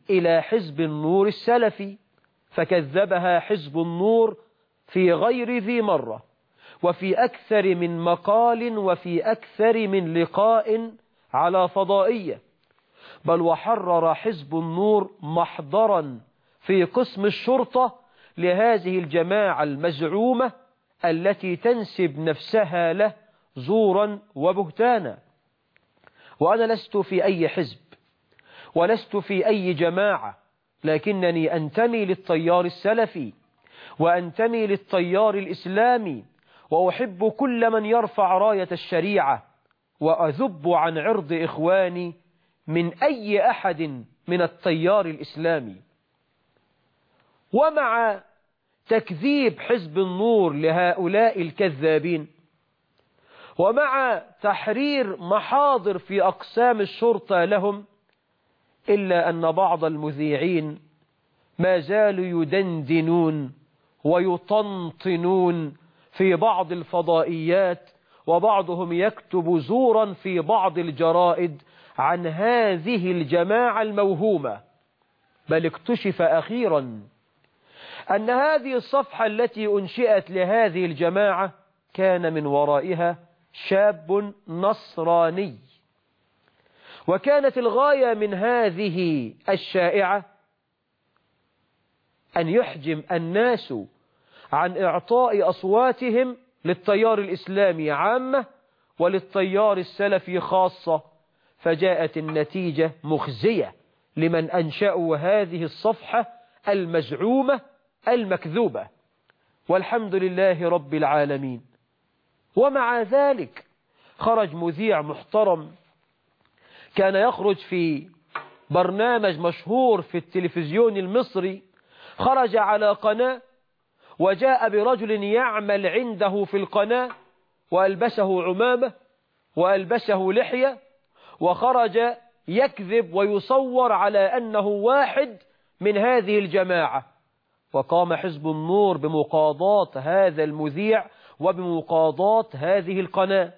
إلى حزب النور السلفي فكذبها حزب النور في غير ذي مرة وفي أكثر من مقال وفي أكثر من لقاء على فضائية بل وحرر حزب النور محضرا في قسم الشرطة لهذه الجماعة المزعومة التي تنسب نفسها له زورا وبهتانا وأنا لست في أي حزب ولست في أي جماعة لكنني أنتمي للتيار السلفي وأنتمي للتيار الإسلامي وأحب كل من يرفع راية الشريعة وأذب عن عرض إخواني من أي أحد من التيار الإسلامي ومع تكذيب حزب النور لهؤلاء الكذابين ومع تحرير محاضر في أقسام الشرطة لهم إلا أن بعض المذيعين ما زالوا يدندنون ويطنطنون في بعض الفضائيات وبعضهم يكتب زورا في بعض الجرائد عن هذه الجماعة الموهومة بل اكتشف أخيرا أن هذه الصفحة التي أنشئت لهذه الجماعة كان من ورائها شاب نصراني وكانت الغاية من هذه الشائعة أن يحجم الناس عن إعطاء أصواتهم للتيار الإسلامي عامة وللتيار السلفي خاصة فجاءت النتيجة مخزية لمن أنشأوا هذه الصفحة المزعومة المكذوبة والحمد لله رب العالمين ومع ذلك خرج مذيع محترم كان يخرج في برنامج مشهور في التلفزيون المصري خرج على قناة وجاء برجل يعمل عنده في القناة وألبسه عمامة وألبسه لحية وخرج يكذب ويصور على أنه واحد من هذه الجماعة وقام حزب النور بمقاضاة هذا المذيع وبمقاضاة هذه القناة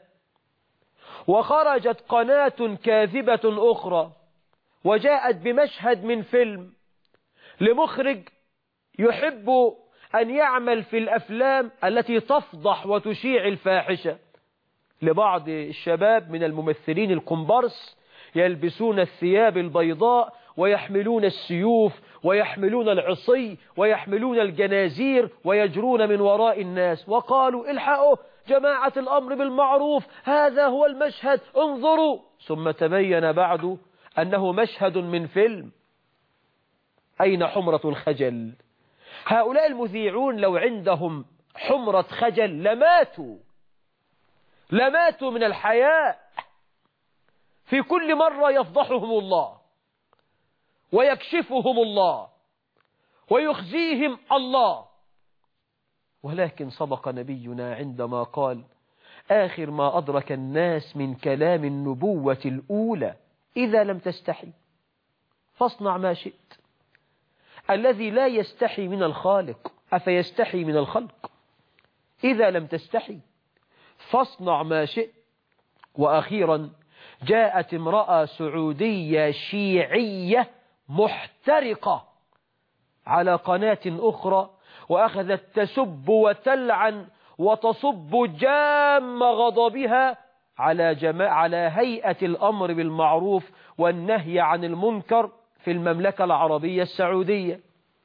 وخرجت قناة كاذبة أخرى وجاءت بمشهد من فيلم لمخرج يحب أن يعمل في الأفلام التي تفضح وتشيع الفاحشة لبعض الشباب من الممثلين الكمبرس يلبسون الثياب البيضاء ويحملون السيوف ويحملون العصي ويحملون الجنازير ويجرون من وراء الناس وقالوا الحقوا جماعة الأمر بالمعروف هذا هو المشهد انظروا ثم تبين بعد أنه مشهد من فيلم أين حمرة الخجل هؤلاء المذيعون لو عندهم حمرة خجل لماتوا لماتوا من الحياء في كل مرة يفضحهم الله ويكشفهم الله ويخزيهم الله ولكن صدق نبينا عندما قال آخر ما أدرك الناس من كلام النبوة الأولى إذا لم تستحي فاصنع ما شئت الذي لا يستحي من الخالق أفيستحي من الخلق إذا لم تستحي فاصنع ما شئت وأخيرا جاءت امرأة سعودية شيعية محترقة على قناة أخرى وأخذت تسب وتلعن وتصب جام غضبها على, جماع على هيئة الأمر بالمعروف والنهي عن المنكر في المملكة العربية السعودية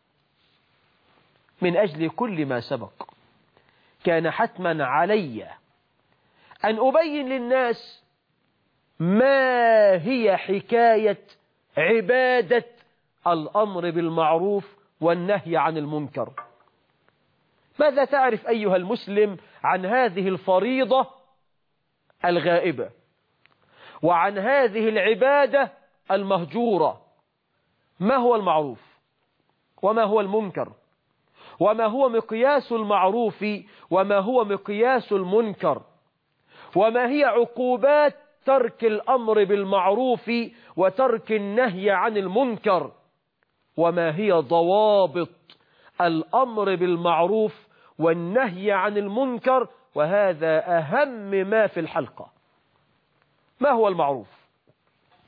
من أجل كل ما سبق كان حتما علي أن أبين للناس ما هي حكاية عبادة الأمر بالمعروف والنهي عن المنكر ماذا تعرف أيها المسلم عن هذه الفريضة الغائبة وعن هذه العبادة المهجورة ما هو المعروف وما هو المنكر وما هو مقياس المعروف وما هو مقياس المنكر وما هي عقوبات ترك الأمر بالمعروف وترك النهي عن المنكر وما هي ضوابط الأمر بالمعروف والنهي عن المنكر وهذا أهم ما في الحلقة ما هو المعروف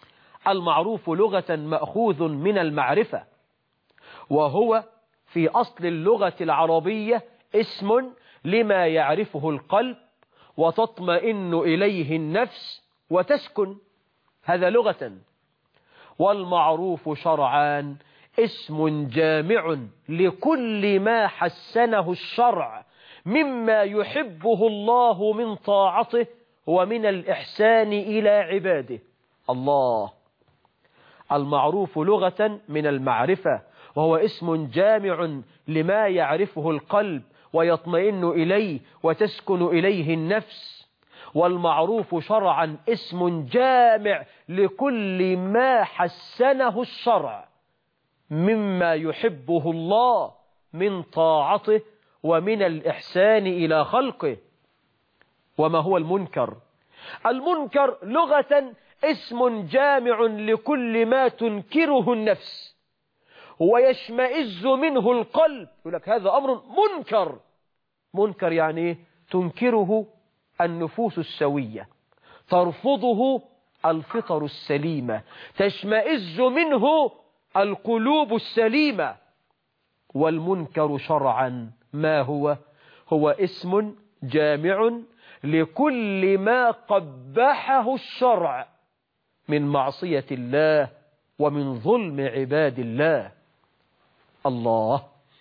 المعروف لغة مأخوذ من المعرفة وهو في أصل اللغة العربية اسم لما يعرفه القلب وتطمئن إليه النفس وتسكن هذا لغة والمعروف شرعان اسم جامع لكل ما حسنه الشرع مما يحبه الله من طاعته ومن الإحسان إلى عباده الله المعروف لغة من المعرفة وهو اسم جامع لما يعرفه القلب ويطمئن إليه وتسكن إليه النفس والمعروف شرعا اسم جامع لكل ما حسنه الشرع مما يحبه الله من طاعته ومن الإحسان إلى خلقه وما هو المنكر المنكر لغة اسم جامع لكل ما تنكره النفس ويشمئز منه القلب يقول لك هذا أمر منكر منكر يعني إيه؟ تنكره النفوس السوية ترفضه الفطر السليمة تشمئز منه القلوب السليمة والمنكر شرعا ما هو هو اسم جامع لكل ما قبحه الشرع من معصية الله ومن ظلم عباد الله الله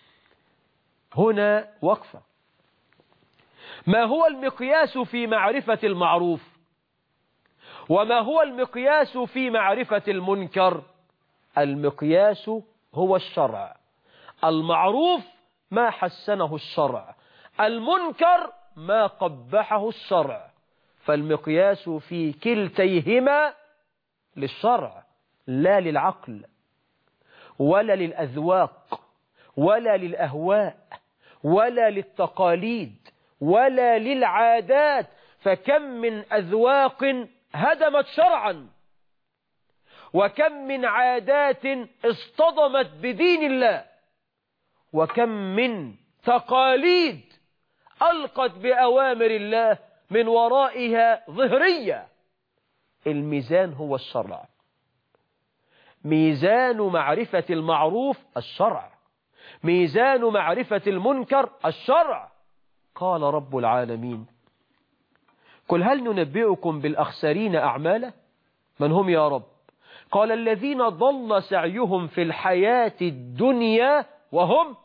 هنا وقفة ما هو المقياس في معرفة المعروف وما هو المقياس في معرفة المنكر المقياس هو الشرع المعروف ما حسنه الشرع المنكر ما قبحه الشرع فالمقياس في كلتيهما للشرع لا للعقل ولا للأذواق ولا للأهواء ولا للتقاليد ولا للعادات فكم من أذواق هدمت شرعا وكم من عادات اصطدمت بدين الله وكم من تقاليد ألقت بأوامر الله من ورائها ظهرية الميزان هو الشرع ميزان معرفة المعروف الشرع ميزان معرفة المنكر الشرع قال رب العالمين قل هل ننبئكم بالأخسرين أعمالا من هم يا رب قال الذين ضل سعيهم في الحياة الدنيا وهم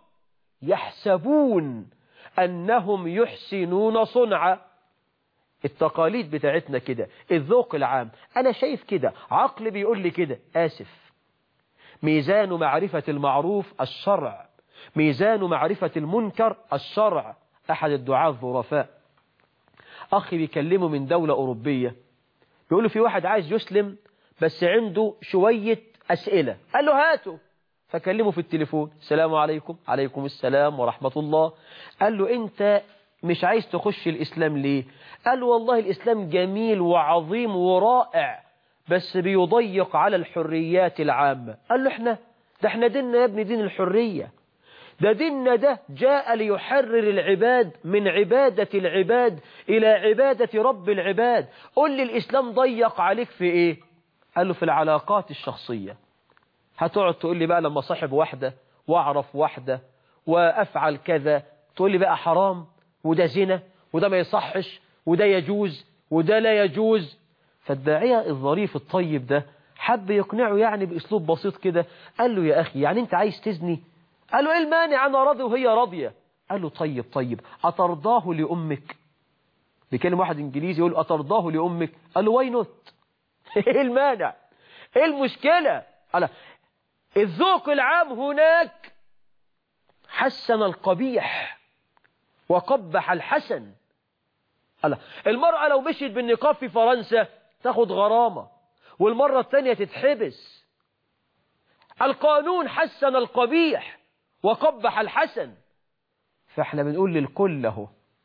يحسبون أنهم يحسنون صنعا التقاليد بتاعتنا كده الذوق العام أنا شايف كده عقل بيقول لي كده آسف ميزان معرفة المعروف الشرع ميزان معرفة المنكر الشرع أحد الدعاة الظرفاء أخي بيكلمه من دولة أوروبية بيقول له في واحد عايز يسلم بس عنده شوية أسئلة قال له هاته فكلمه في التليفون السلام عليكم عليكم السلام ورحمة الله قال له أنت مش عايز تخش الإسلام ليه قال له والله الإسلام جميل وعظيم ورائع بس بيضيق على الحريات العامة قال له احنا ده احنا ديننا يا ابني دين الحرية ده ديننا ده جاء ليحرر العباد من عبادة العباد إلى عبادة رب العباد قل لي الإسلام ضيق عليك في إيه قال له في العلاقات الشخصية هتقعد تقول لي بقى لما صاحب واحدة واعرف واحدة وأفعل كذا تقول لي بقى حرام وده زنا وده ما يصحش وده يجوز وده لا يجوز فالداعية الظريف الطيب ده حب يقنعه يعني بأسلوب بسيط كده قال له يا أخي يعني أنت عايز تزني قال له إيه المانع أنا راضي وهي راضية قال له طيب طيب أترضاه لأمك بيكلم واحد إنجليزي يقول أترضاه لأمك قال له واي نوت إيه المانع إيه المشكلة قال الذوق العام هناك حسن القبيح وقبح الحسن قال المرأة لو مشيت بالنقاب في فرنسا تاخد غرامة والمرة الثانية تتحبس القانون حسن القبيح وقبح الحسن فاحنا بنقول للكل له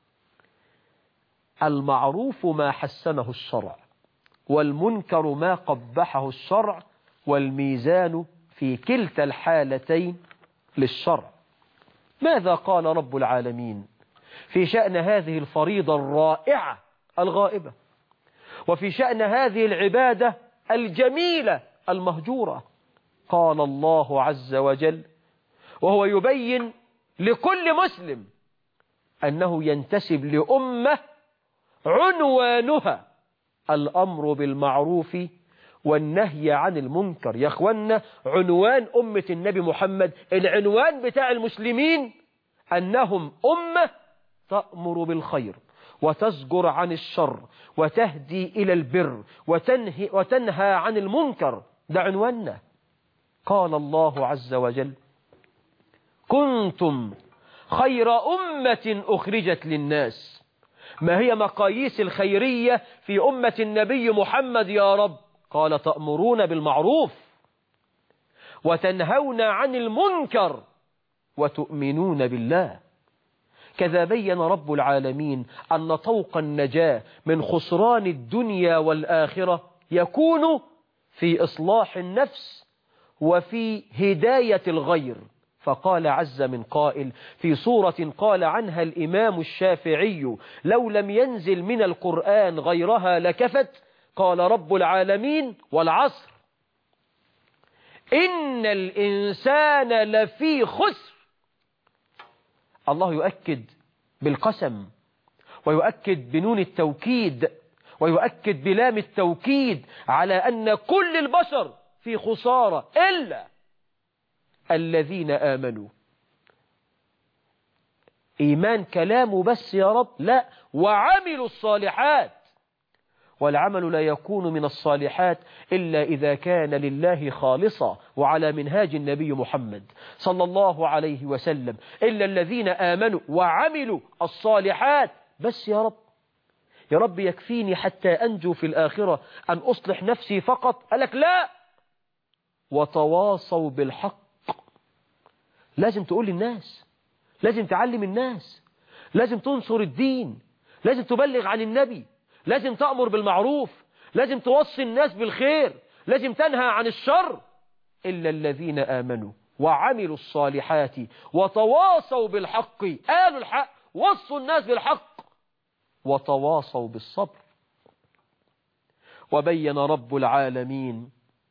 المعروف ما حسنه الشرع والمنكر ما قبحه الشرع والميزان في كلتا الحالتين للشرع ماذا قال رب العالمين في شأن هذه الفريضة الرائعة الغائبة وفي شأن هذه العبادة الجميلة المهجورة قال الله عز وجل وهو يبين لكل مسلم أنه ينتسب لأمة عنوانها الأمر بالمعروف والنهي عن المنكر يا أخوانا عنوان أمة النبي محمد العنوان بتاع المسلمين أنهم أمة تأمر بالخير وتزجر عن الشر وتهدي إلى البر وتنهي, وتنهى عن المنكر ده عنواننا قال الله عز وجل كنتم خير أمة أخرجت للناس ما هي مقاييس الخيرية في أمة النبي محمد يا رب قال تأمرون بالمعروف وتنهون عن المنكر وتؤمنون بالله كذا بين رب العالمين أن طوق النجاة من خسران الدنيا والآخرة يكون في إصلاح النفس وفي هداية الغير فقال عز من قائل في صورة قال عنها الإمام الشافعي لو لم ينزل من القرآن غيرها لكفت قال رب العالمين والعصر إن الإنسان لفي خسر الله يؤكد بالقسم ويؤكد بنون التوكيد ويؤكد بلام التوكيد على أن كل البشر في خسارة إلا الذين آمنوا إيمان كلامه بس يا رب لا وعملوا الصالحات والعمل لا يكون من الصالحات إلا إذا كان لله خالصا وعلى منهاج النبي محمد صلى الله عليه وسلم إلا الذين آمنوا وعملوا الصالحات بس يا رب يا رب يكفيني حتى أنجو في الآخرة أن أصلح نفسي فقط قالك لا وتواصوا بالحق لازم تقول للناس لازم تعلم الناس لازم تنصر الدين لازم تبلغ عن النبي لازم تأمر بالمعروف لازم توصي الناس بالخير لازم تنهى عن الشر إلا الذين آمنوا وعملوا الصالحات وتواصوا بالحق قالوا الحق وصوا الناس بالحق وتواصوا بالصبر وبين رب العالمين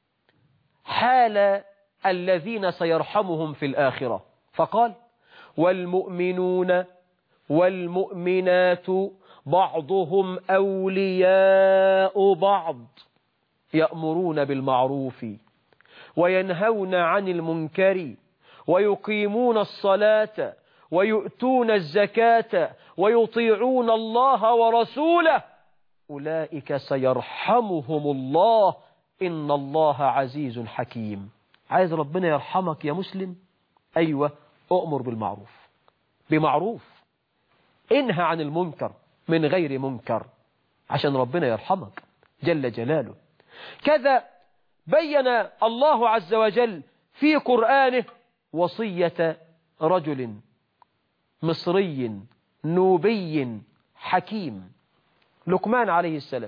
حال الذين سيرحمهم في الآخرة فقال والمؤمنون والمؤمنات بعضهم أولياء بعض يأمرون بالمعروف وينهون عن المنكر ويقيمون الصلاة ويؤتون الزكاة ويطيعون الله ورسوله أولئك سيرحمهم الله إن الله عزيز حكيم عايز ربنا يرحمك يا مسلم أيوة أؤمر بالمعروف بمعروف انهى عن المنكر من غير منكر عشان ربنا يرحمك جل جلاله كذا بين الله عز وجل في قرآنه وصية رجل مصري نوبي حكيم لقمان عليه السلام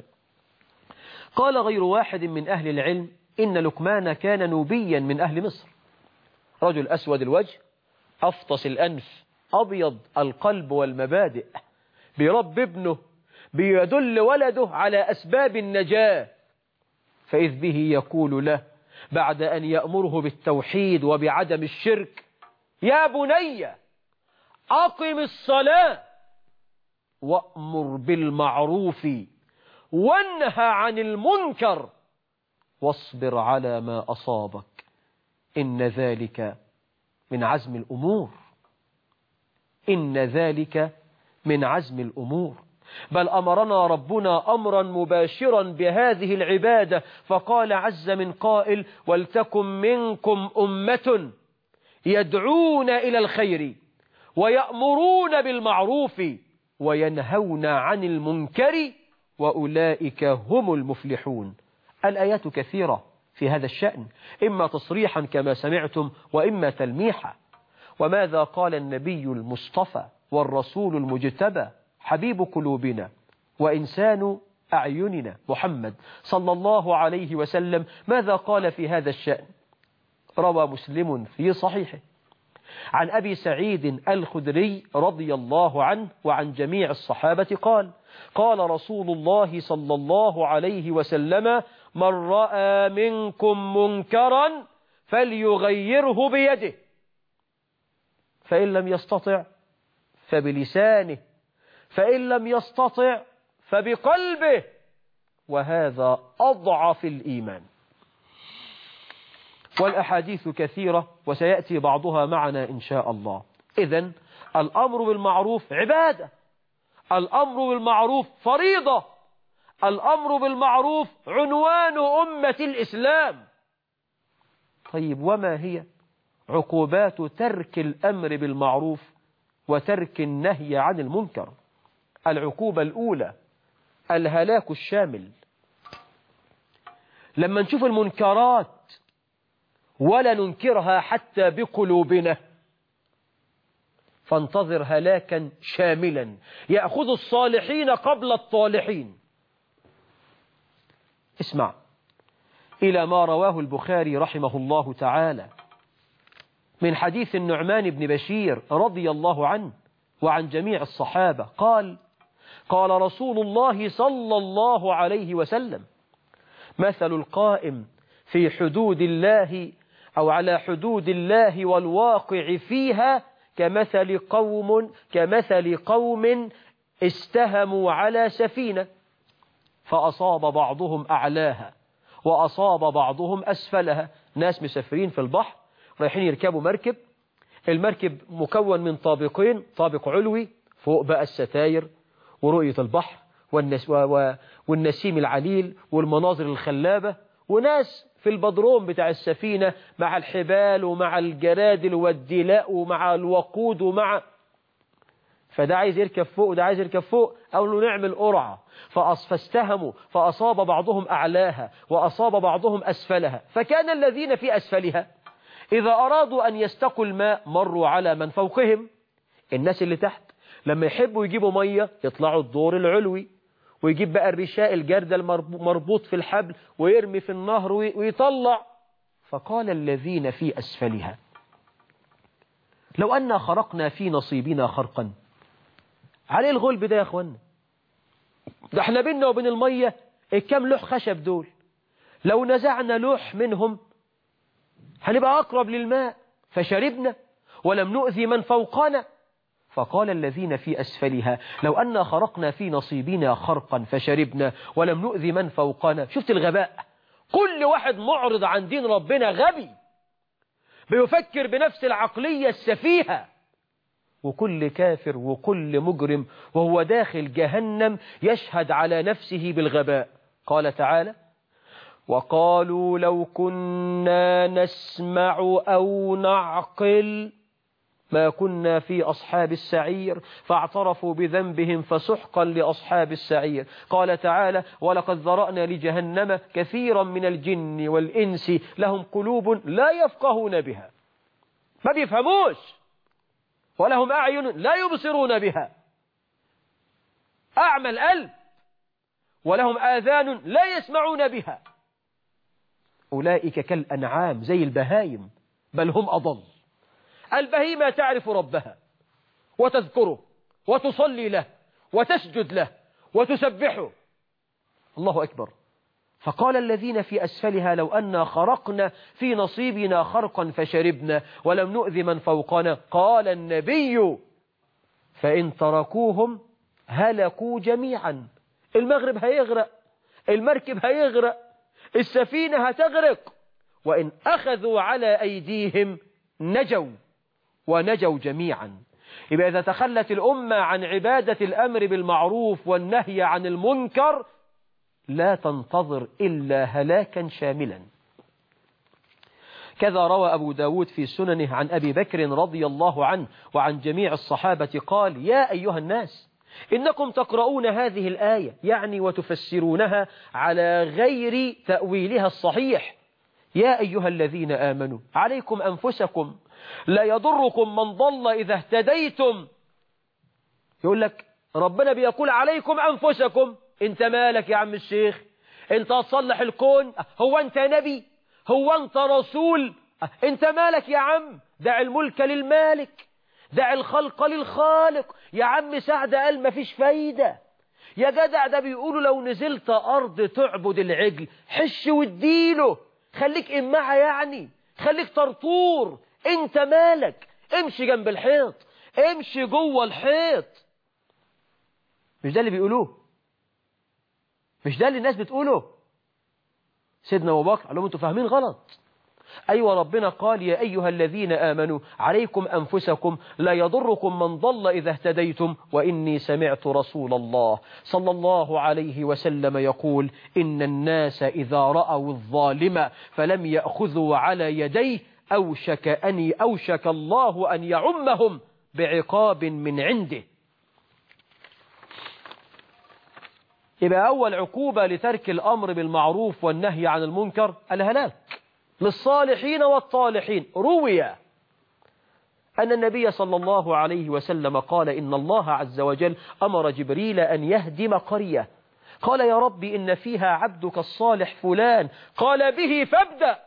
قال غير واحد من أهل العلم إن لقمان كان نوبيا من أهل مصر رجل أسود الوجه أفطس الأنف أبيض القلب والمبادئ برب ابنه بيدل ولده على أسباب النجاة فإذ به يقول له بعد أن يأمره بالتوحيد وبعدم الشرك يا بني أقم الصلاة وأمر بالمعروف وانهى عن المنكر واصبر على ما أصابك إن ذلك من عزم الأمور إن ذلك من عزم الأمور بل أمرنا ربنا أمرا مباشرا بهذه العبادة فقال عز من قائل ولتكن منكم أمة يدعون إلى الخير ويأمرون بالمعروف وينهون عن المنكر وأولئك هم المفلحون الآيات كثيرة في هذا الشأن إما تصريحا كما سمعتم وإما تلميحا وماذا قال النبي المصطفى والرسول المجتبى حبيب قلوبنا وإنسان أعيننا محمد صلى الله عليه وسلم ماذا قال في هذا الشأن روى مسلم في صحيحه عن أبي سعيد الخدري رضي الله عنه وعن جميع الصحابة قال قال رسول الله صلى الله عليه وسلم من رأى منكم منكرا فليغيره بيده فإن لم يستطع فبلسانه فإن لم يستطع فبقلبه وهذا أضعف الإيمان والأحاديث كثيرة وسيأتي بعضها معنا إن شاء الله إذن الأمر بالمعروف عبادة الأمر بالمعروف فريضة الأمر بالمعروف عنوان أمة الإسلام طيب وما هي عقوبات ترك الأمر بالمعروف وترك النهي عن المنكر العقوبة الأولى الهلاك الشامل لما نشوف المنكرات ولا ننكرها حتى بقلوبنا فانتظر هلاكا شاملا يأخذ الصالحين قبل الطالحين اسمع إلى ما رواه البخاري رحمه الله تعالى من حديث النعمان بن بشير رضي الله عنه وعن جميع الصحابة قال قال رسول الله صلى الله عليه وسلم مثل القائم في حدود الله أو على حدود الله والواقع فيها كمثل قوم كمثل قوم استهموا على سفينة فأصاب بعضهم أعلاها وأصاب بعضهم أسفلها ناس مسافرين في البحر رايحين يركبوا مركب المركب مكون من طابقين طابق علوي فوق بقى الستاير ورؤية البحر والنس والنسيم العليل والمناظر الخلابة وناس في البدروم بتاع السفينة مع الحبال ومع الجرادل والدلاء ومع الوقود ومع فده عايز يركب فوق وده عايز يركب فوق قالوا له نعمل قرعة فاستهموا فأصاب بعضهم أعلاها وأصاب بعضهم أسفلها فكان الذين في أسفلها إذا أرادوا أن يستقوا الماء مروا على من فوقهم الناس اللي تحت لما يحبوا يجيبوا مية يطلعوا الدور العلوي ويجيب بقى الرشاء الجردة المربوط في الحبل ويرمي في النهر ويطلع فقال الذين في أسفلها لو أن خرقنا في نصيبنا خرقا عليه الغلب ده يا أخوانا ده احنا بيننا وبين المية الكام لوح خشب دول لو نزعنا لوح منهم هنبقى أقرب للماء فشربنا ولم نؤذي من فوقنا فقال الذين في أسفلها لو أن خرقنا في نصيبنا خرقا فشربنا ولم نؤذي من فوقنا شفت الغباء كل واحد معرض عن دين ربنا غبي بيفكر بنفس العقلية السفيهة وكل كافر وكل مجرم وهو داخل جهنم يشهد على نفسه بالغباء قال تعالى وقالوا لو كنا نسمع أو نعقل ما كنا في أصحاب السعير فاعترفوا بذنبهم فسحقا لأصحاب السعير قال تعالى ولقد ذرأنا لجهنم كثيرا من الجن والإنس لهم قلوب لا يفقهون بها ما بيفهموش ولهم أعين لا يبصرون بها أعمى القلب ولهم آذان لا يسمعون بها أولئك كالأنعام زي البهايم بل هم أضل البهيمة تعرف ربها وتذكره وتصلي له وتسجد له وتسبحه الله أكبر فقال الذين في أسفلها لو أنا خرقنا في نصيبنا خرقا فشربنا ولم نؤذي من فوقنا قال النبي فإن تركوهم هلكوا جميعا المغرب هيغرق المركب هيغرق السفينة هتغرق وإن أخذوا على أيديهم نجوا ونجوا جميعا يبقى إذا تخلت الأمة عن عبادة الأمر بالمعروف والنهي عن المنكر لا تنتظر إلا هلاكا شاملا كذا روى أبو داود في سننه عن أبي بكر رضي الله عنه وعن جميع الصحابة قال يا أيها الناس إنكم تقرؤون هذه الآية يعني وتفسرونها على غير تأويلها الصحيح يا أيها الذين آمنوا عليكم أنفسكم لا يضركم من ضل إذا اهتديتم يقول لك ربنا بيقول عليكم أنفسكم انت مالك يا عم الشيخ انت هتصلح الكون هو انت نبي هو انت رسول انت مالك يا عم دع الملك للمالك دع الخلق للخالق يا عم سعد قال مفيش فايدة يا جدع ده بيقولوا لو نزلت أرض تعبد العجل حش واديله خليك إمعة يعني خليك طرطور انت مالك امشي جنب الحيط امشي جوه الحيط مش ده اللي بيقولوه مش ده اللي الناس بتقوله سيدنا أبو بكر قال لهم انتوا فاهمين غلط أيوة ربنا قال يا أيها الذين آمنوا عليكم أنفسكم لا يضركم من ضل إذا اهتديتم وإني سمعت رسول الله صلى الله عليه وسلم يقول إن الناس إذا رأوا الظالم فلم يأخذوا على يديه أوشك أن أوشك الله أن يعمهم بعقاب من عنده يبقى أول عقوبة لترك الأمر بالمعروف والنهي عن المنكر الهلاك للصالحين والطالحين روي أن النبي صلى الله عليه وسلم قال إن الله عز وجل أمر جبريل أن يهدم قرية قال يا رب إن فيها عبدك الصالح فلان قال به فابدأ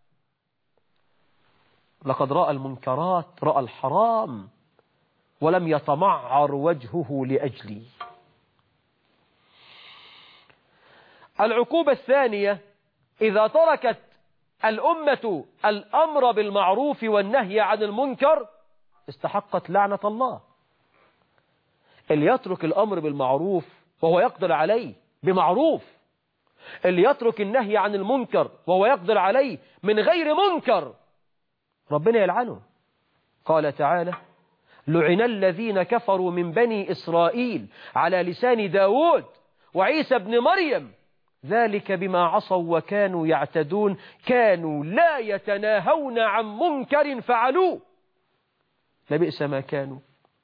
لقد رأى المنكرات رأى الحرام ولم يتمعر وجهه لأجلي العقوبة الثانية إذا تركت الأمة الأمر بالمعروف والنهي عن المنكر استحقت لعنة الله اللي يترك الأمر بالمعروف وهو يقدر عليه بمعروف اللي يترك النهي عن المنكر وهو يقدر عليه من غير منكر ربنا يلعنه قال تعالى لعن الذين كفروا من بني إسرائيل على لسان داود وعيسى بن مريم ذلك بما عصوا وكانوا يعتدون كانوا لا يتناهون عن منكر فعلوه لبئس ما كانوا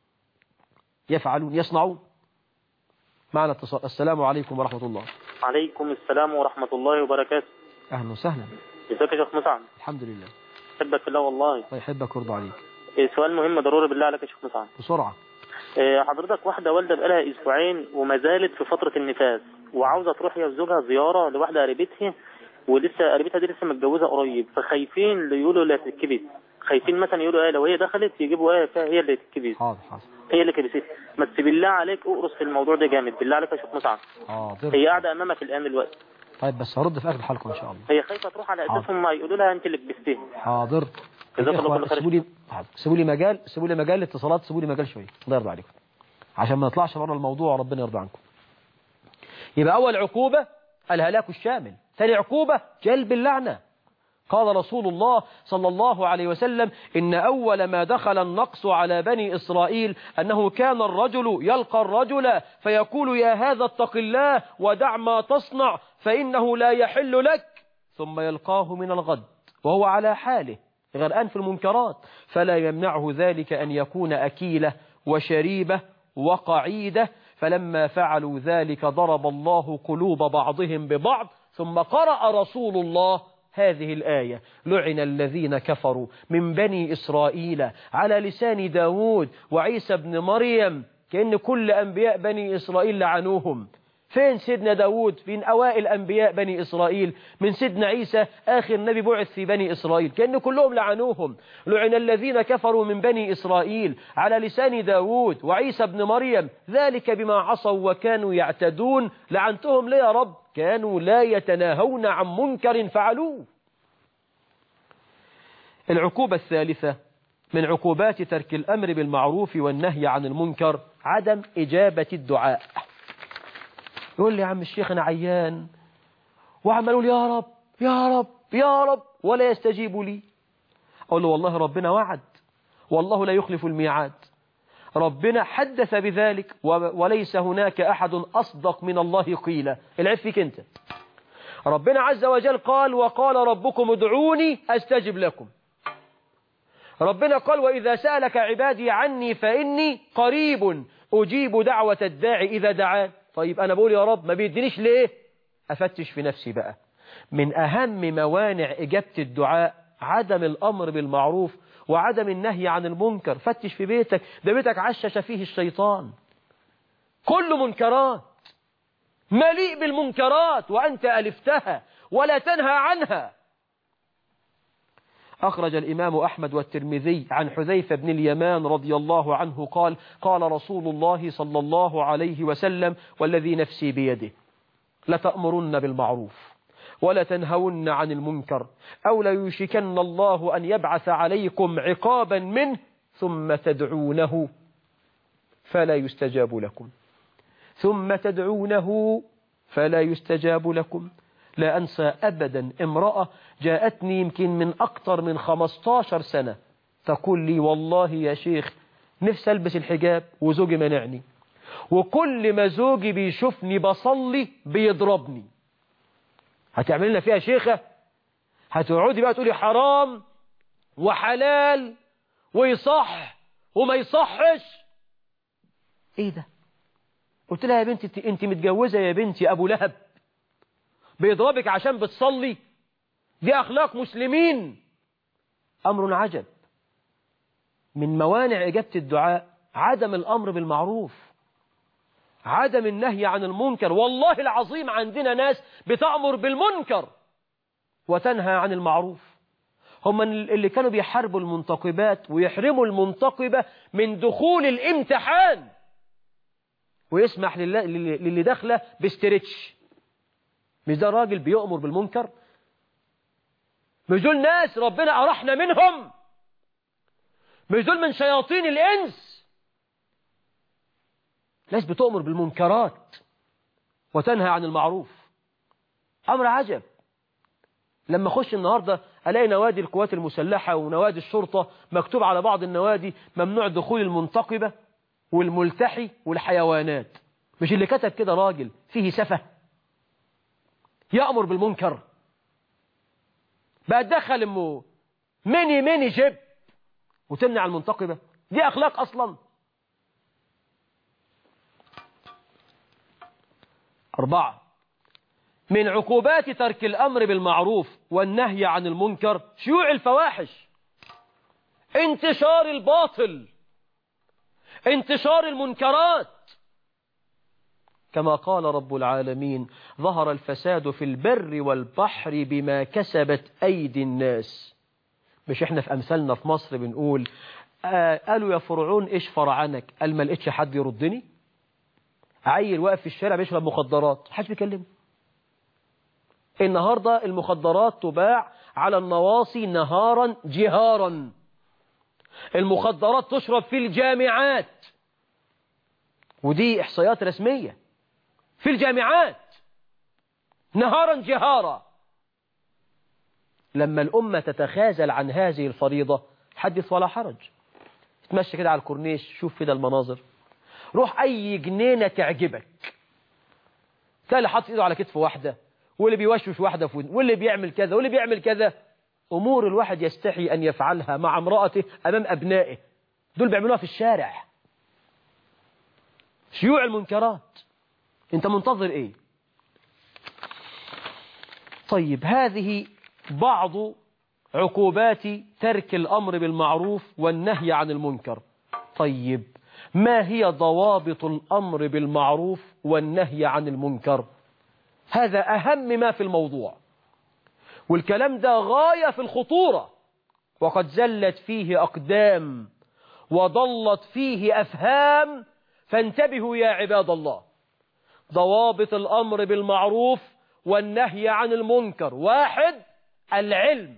يفعلون يصنعون معنا اتصال السلام عليكم ورحمة الله عليكم السلام ورحمة الله وبركاته أهلا وسهلا ازيك يا شيخ مسعد الحمد لله احبك في الله والله الله يحبك ويرضى عليك إيه، سؤال مهم ضروري بالله عليك يا شيخ مسعد بسرعة إيه، حضرتك واحدة والدة بقالها اسبوعين وما زالت في فترة النفاس وعاوزة تروح هي وزوجها زيارة لواحدة قريبتها ولسه قريبتها دي لسه متجوزة قريب فخايفين اللي يقولوا لا تتكبس خايفين مثلا يقولوا ايه لو هي دخلت يجيبوا ايه فيها هي اللي تتكبس حاضر حاضر هي اللي كبست بس بالله عليك اقرص في الموضوع ده جامد بالله عليك يا شيخ مسعد حاضر هي قاعدة امامك الان دلوقتي طيب بس هرد في آخر الحلقة إن شاء الله هي خايفة تروح على اساسهم ما يقولوا لها انت اللي كبستيها حاضر جزاك الله إخوة، كل خير. سيبوا لي حاضر. سيبوا لي مجال سيبوا لي مجال الاتصالات سيبوا لي مجال شويه الله يرضى عليكم عشان ما نطلعش بره الموضوع وربنا يرضى عنكم يبقى اول عقوبه الهلاك الشامل ثاني عقوبه جلب اللعنه قال رسول الله صلى الله عليه وسلم إن أول ما دخل النقص على بني إسرائيل أنه كان الرجل يلقى الرجل فيقول يا هذا اتق الله ودع ما تصنع فإنه لا يحل لك ثم يلقاه من الغد وهو على حاله غرقان في المنكرات فلا يمنعه ذلك أن يكون أكيلة وشريبة وقعيدة فلما فعلوا ذلك ضرب الله قلوب بعضهم ببعض ثم قرأ رسول الله هذه الآية لعن الذين كفروا من بني إسرائيل على لسان داود وعيسى بن مريم كأن كل أنبياء بني إسرائيل لعنوهم فين سيدنا داود من أوائل أنبياء بني إسرائيل من سيدنا عيسى آخر نبي بعث في بني إسرائيل كأن كلهم لعنوهم لعن الذين كفروا من بني إسرائيل على لسان داود وعيسى بن مريم ذلك بما عصوا وكانوا يعتدون لعنتهم ليه يا رب كانوا لا يتناهون عن منكر فعلوه العقوبة الثالثة من عقوبات ترك الأمر بالمعروف والنهي عن المنكر عدم إجابة الدعاء يقول لي يا عم الشيخ أنا عيان وعمال يقول يا رب يا رب يا رب ولا يستجيب لي أقول له والله ربنا وعد والله لا يخلف الميعاد ربنا حدث بذلك وليس هناك أحد أصدق من الله قيلا العيب فيك أنت ربنا عز وجل قال وقال ربكم ادعوني أستجب لكم ربنا قال وإذا سألك عبادي عني فإني قريب أجيب دعوة الداعي إذا دعان طيب أنا بقول يا رب ما بيدينيش ليه أفتش في نفسي بقى من أهم موانع إجابة الدعاء عدم الأمر بالمعروف وعدم النهي عن المنكر فتش في بيتك ده بيتك عشش فيه الشيطان كل منكرات مليء بالمنكرات وأنت ألفتها ولا تنهى عنها أخرج الإمام أحمد والترمذي عن حذيفة بن اليمان رضي الله عنه قال قال رسول الله صلى الله عليه وسلم والذي نفسي بيده لتأمرن بالمعروف ولا تنهون عن المنكر أو ليوشكن الله أن يبعث عليكم عقابا منه ثم تدعونه فلا يستجاب لكم ثم تدعونه فلا يستجاب لكم لا أنسى أبدا امرأة جاءتني يمكن من أكثر من 15 سنة تقول لي والله يا شيخ نفسي ألبس الحجاب وزوجي منعني وكل ما زوجي بيشوفني بصلي بيضربني هتعمل لنا فيها شيخة هتقعدي بقى تقولي حرام وحلال ويصح وما يصحش ايه ده قلت لها يا بنتي انت متجوزة يا بنتي ابو لهب بيضربك عشان بتصلي دي اخلاق مسلمين امر عجب من موانع اجابة الدعاء عدم الامر بالمعروف عدم النهي عن المنكر والله العظيم عندنا ناس بتأمر بالمنكر وتنهى عن المعروف هم اللي كانوا بيحاربوا المنتقبات ويحرموا المنتقبة من دخول الامتحان ويسمح للي داخله بستريتش مش ده راجل بيأمر بالمنكر مش دول ناس ربنا أرحنا منهم مش دول من شياطين الإنس ناس بتؤمر بالمنكرات وتنهى عن المعروف أمر عجب لما أخش النهاردة ألاقي نوادي القوات المسلحة ونوادي الشرطة مكتوب على بعض النوادي ممنوع دخول المنتقبة والملتحي والحيوانات مش اللي كتب كده راجل فيه سفه يأمر بالمنكر بقى تدخل امه ميني ميني جيب وتمنع المنتقبة دي أخلاق أصلا أربعة من عقوبات ترك الأمر بالمعروف والنهي عن المنكر شيوع الفواحش انتشار الباطل انتشار المنكرات كما قال رب العالمين ظهر الفساد في البر والبحر بما كسبت أيدي الناس مش احنا في أمثالنا في مصر بنقول آه قالوا يا فرعون ايش فرعنك قال ما لقيتش حد يردني عيل واقف في الشارع بيشرب مخدرات حد بيكلمه النهاردة المخدرات تباع على النواصي نهارا جهارا المخدرات تشرب في الجامعات ودي إحصائيات رسمية في الجامعات نهارا جهارا لما الأمة تتخاذل عن هذه الفريضة حدث ولا حرج تمشي كده على الكورنيش شوف كده المناظر روح أي جنينة تعجبك تلاقي اللي حاطط إيده على كتف واحدة واللي بيوشوش واحدة في واللي بيعمل كذا واللي بيعمل كذا أمور الواحد يستحي أن يفعلها مع امرأته أمام أبنائه دول بيعملوها في الشارع شيوع المنكرات انت منتظر ايه طيب هذه بعض عقوبات ترك الأمر بالمعروف والنهي عن المنكر طيب ما هي ضوابط الأمر بالمعروف والنهي عن المنكر هذا أهم ما في الموضوع والكلام ده غاية في الخطورة وقد زلت فيه أقدام وضلت فيه أفهام فانتبهوا يا عباد الله ضوابط الأمر بالمعروف والنهي عن المنكر واحد العلم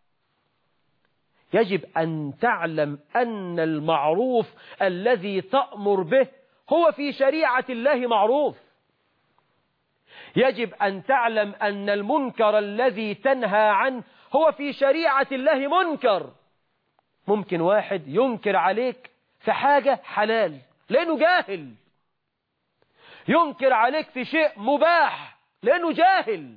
يجب أن تعلم أن المعروف الذي تأمر به هو في شريعة الله معروف يجب أن تعلم أن المنكر الذي تنهى عنه هو في شريعة الله منكر ممكن واحد ينكر عليك في حاجة حلال لأنه جاهل ينكر عليك في شيء مباح لأنه جاهل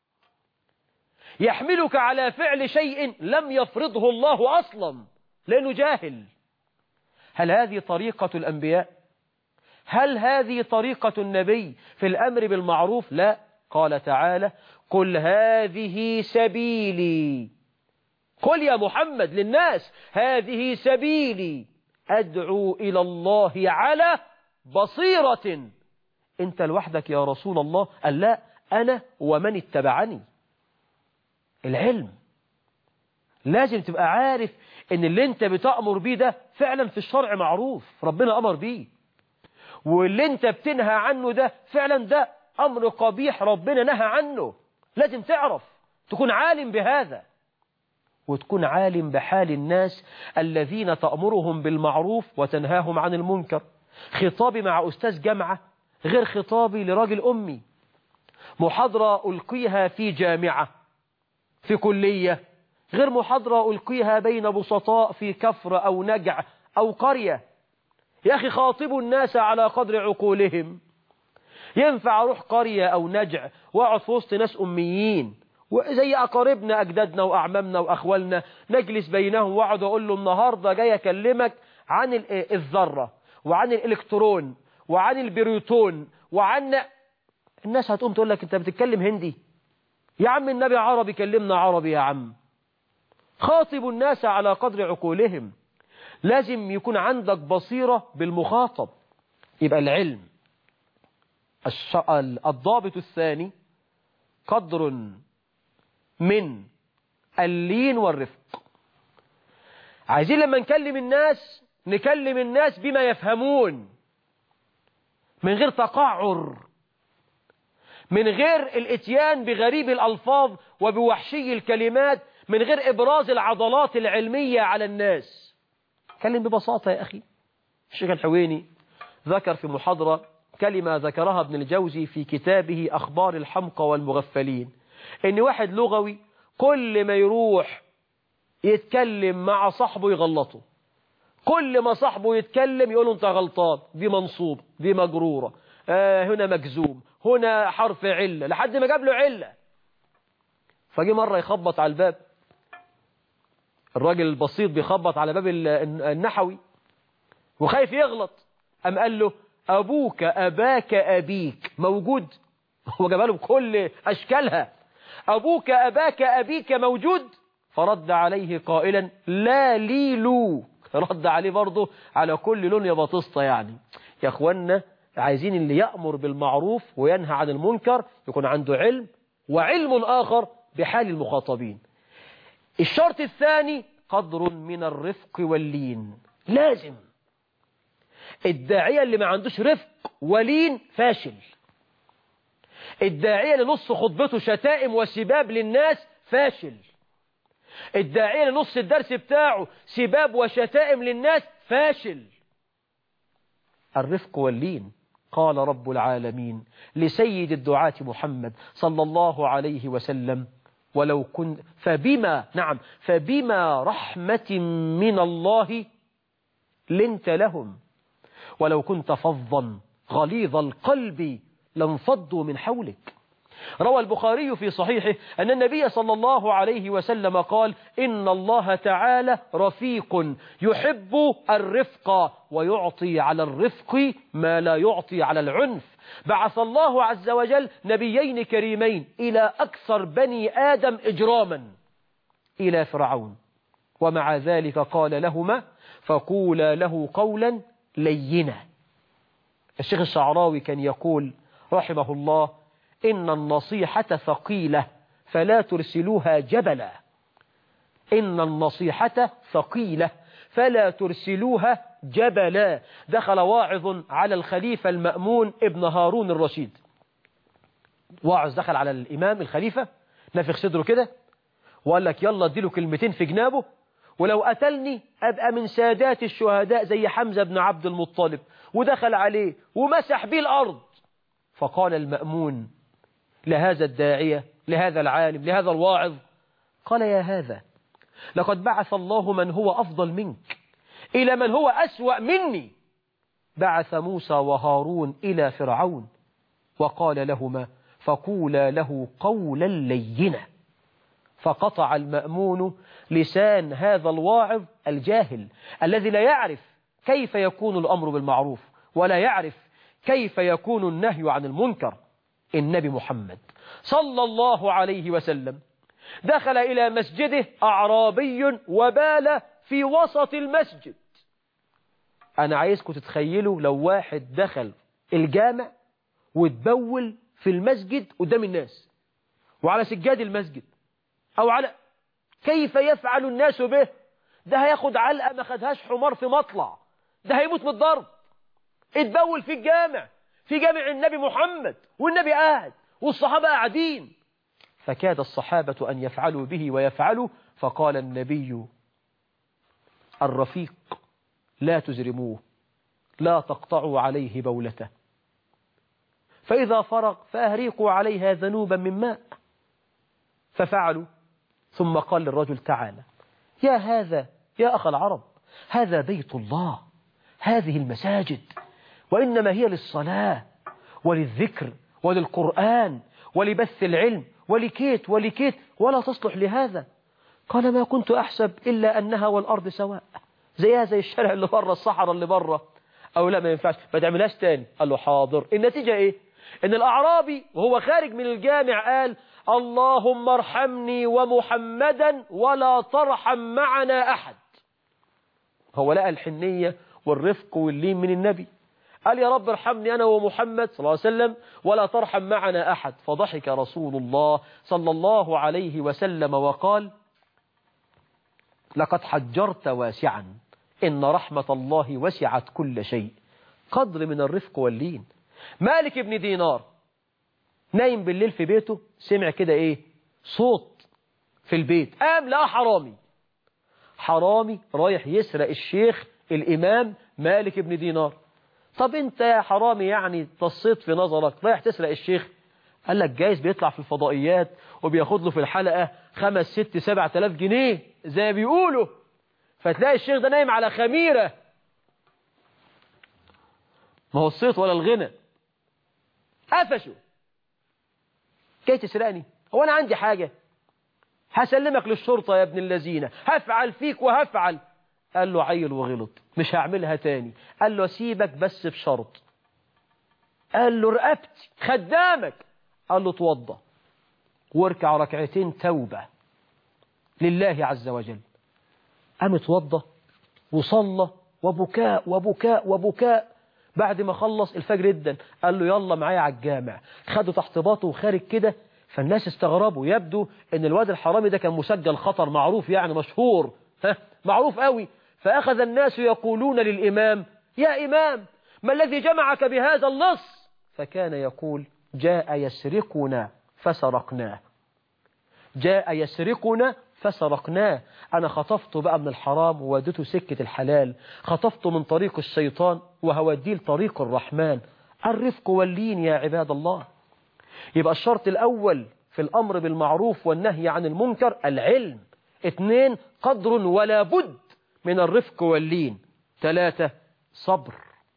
يحملك على فعل شيء لم يفرضه الله أصلا لأنه جاهل هل هذه طريقة الأنبياء هل هذه طريقة النبي في الأمر بالمعروف لا قال تعالى قل هذه سبيلي قل يا محمد للناس هذه سبيلي أدعو إلى الله على بصيرة أنت لوحدك يا رسول الله قال لا أنا ومن اتبعني العلم لازم تبقى عارف ان اللي انت بتأمر بيه ده فعلا في الشرع معروف ربنا أمر بيه واللي انت بتنهى عنه ده فعلا ده أمر قبيح ربنا نهى عنه لازم تعرف تكون عالم بهذا وتكون عالم بحال الناس الذين تأمرهم بالمعروف وتنهاهم عن المنكر خطابي مع أستاذ جامعة غير خطابي لراجل أمي محاضرة ألقيها في جامعة في كلية غير محاضرة ألقيها بين بسطاء في كفر أو نجع أو قرية يا أخي خاطبوا الناس على قدر عقولهم ينفع أروح قرية أو نجع وأقعد في وسط ناس أميين وزي أقاربنا أجدادنا وأعمامنا وأخوالنا نجلس بينهم وأقعد أقول له النهاردة جاي أكلمك عن الذرة وعن الإلكترون وعن البريوتون وعن الناس هتقوم تقول لك أنت بتتكلم هندي يا عم النبي عربي كلمنا عربي يا عم خاطبوا الناس على قدر عقولهم لازم يكون عندك بصيرة بالمخاطب يبقى العلم الضابط الثاني قدر من اللين والرفق عايزين لما نكلم الناس نكلم الناس بما يفهمون من غير تقعر من غير الاتيان بغريب الألفاظ وبوحشي الكلمات من غير إبراز العضلات العلمية على الناس كلم ببساطة يا أخي الشيخ الحويني ذكر في محاضرة كلمة ذكرها ابن الجوزي في كتابه أخبار الحمقى والمغفلين إن واحد لغوي كل ما يروح يتكلم مع صاحبه يغلطه كل ما صاحبه يتكلم يقول له انت غلطان دي منصوب دي مجرورة آه هنا مجزوم هنا حرف علة لحد ما جاب له علة فجي مرة يخبط على الباب الراجل البسيط بيخبط على باب النحوي وخايف يغلط أم قال له أبوك أباك أبيك موجود هو جابها له بكل أشكالها أبوك أباك أبيك موجود فرد عليه قائلا لا لي لو رد عليه برضه على كل لون يا بطسطة يعني يا أخوانا عايزين اللي يأمر بالمعروف وينهى عن المنكر يكون عنده علم وعلم آخر بحال المخاطبين الشرط الثاني قدر من الرفق واللين لازم الداعية اللي ما عندوش رفق ولين فاشل الداعية لنص خطبته شتائم وسباب للناس فاشل الداعية لنص الدرس بتاعه سباب وشتائم للناس فاشل الرفق واللين قال رب العالمين لسيد الدعاة محمد صلى الله عليه وسلم ولو كنت فبما نعم فبما رحمة من الله لنت لهم ولو كنت فظا غليظ القلب لانفضوا من حولك روى البخاري في صحيحه أن النبي صلى الله عليه وسلم قال إن الله تعالى رفيق يحب الرفق ويعطي على الرفق ما لا يعطي على العنف بعث الله عز وجل نبيين كريمين إلى أكثر بني آدم إجراما إلى فرعون ومع ذلك قال لهما فقولا له قولا لينا الشيخ الشعراوي كان يقول رحمه الله إن النصيحة ثقيلة فلا ترسلوها جبلا إن النصيحة ثقيلة فلا ترسلوها جبلا دخل واعظ على الخليفة المأمون ابن هارون الرشيد واعظ دخل على الإمام الخليفة نفخ صدره كده وقال لك يلا اديله كلمتين في جنابه ولو قتلني أبقى من سادات الشهداء زي حمزة بن عبد المطلب ودخل عليه ومسح بيه الأرض فقال المأمون لهذا الداعية لهذا العالم لهذا الواعظ قال يا هذا لقد بعث الله من هو أفضل منك إلى من هو أسوأ مني بعث موسى وهارون إلى فرعون وقال لهما فقولا له قولا لينا فقطع المأمون لسان هذا الواعظ الجاهل الذي لا يعرف كيف يكون الأمر بالمعروف ولا يعرف كيف يكون النهي عن المنكر النبي محمد صلى الله عليه وسلم دخل إلى مسجده أعرابي وبال في وسط المسجد أنا عايزكم تتخيلوا لو واحد دخل الجامع وتبول في المسجد قدام الناس وعلى سجاد المسجد أو على كيف يفعل الناس به ده هياخد علقة ما خدهاش حمار في مطلع ده هيموت من الضرب اتبول في الجامع في جامع النبي محمد والنبي قاعد والصحابة قاعدين فكاد الصحابة أن يفعلوا به ويفعلوا فقال النبي الرفيق لا تزرموه لا تقطعوا عليه بولته فإذا فرغ فأهريقوا عليها ذنوبا من ماء ففعلوا ثم قال للرجل تعالى يا هذا يا أخ العرب هذا بيت الله هذه المساجد وإنما هي للصلاة وللذكر وللقرآن ولبث العلم ولكيت ولكيت ولا تصلح لهذا قال ما كنت أحسب إلا أنها والأرض سواء زيها زي الشارع اللي بره الصحراء اللي بره أو لا ما ينفعش ما تعملهاش تاني قال له حاضر النتيجة إيه إن الأعرابي وهو خارج من الجامع قال اللهم ارحمني ومحمدا ولا ترحم معنا أحد هو لقى الحنية والرفق واللين من النبي قال يا رب ارحمني أنا ومحمد صلى الله عليه وسلم ولا ترحم معنا أحد فضحك رسول الله صلى الله عليه وسلم وقال لقد حجرت واسعا إن رحمة الله وسعت كل شيء قدر من الرفق واللين مالك بن دينار نايم بالليل في بيته سمع كده ايه صوت في البيت قام لقى حرامي حرامي رايح يسرق الشيخ الإمام مالك بن دينار طب انت يا حرامي يعني تصيت في نظرك رايح تسرق الشيخ قال لك جايز بيطلع في الفضائيات وبياخد له في الحلقة خمس ست سبع تلاف جنيه زي ما بيقولوا فتلاقي الشيخ ده نايم على خميرة ما هو الصيت ولا الغنى قفشوا جاي تسرقني هو أنا عندي حاجة هسلمك للشرطة يا ابن الذين هفعل فيك وهفعل قال له عيل وغلط مش هعملها تاني قال له سيبك بس بشرط قال له رقبتي خدامك قال له توضى واركع ركعتين توبة لله عز وجل قام اتوضى وصلى وبكاء وبكاء وبكاء بعد ما خلص الفجر جدا قال له يلا معايا على الجامع خده تحت باطه وخارج كده فالناس استغربوا يبدو ان الواد الحرامي ده كان مسجل خطر معروف يعني مشهور ها معروف قوي فأخذ الناس يقولون للإمام يا إمام ما الذي جمعك بهذا اللص فكان يقول جاء يسرقنا فسرقناه جاء يسرقنا فسرقناه أنا خطفته بقى من الحرام وودته سكة الحلال خطفته من طريق الشيطان وهوديه لطريق الرحمن الرفق واللين يا عباد الله يبقى الشرط الأول في الأمر بالمعروف والنهي عن المنكر العلم اثنين قدر ولا بد من الرفق واللين ثلاثة صبر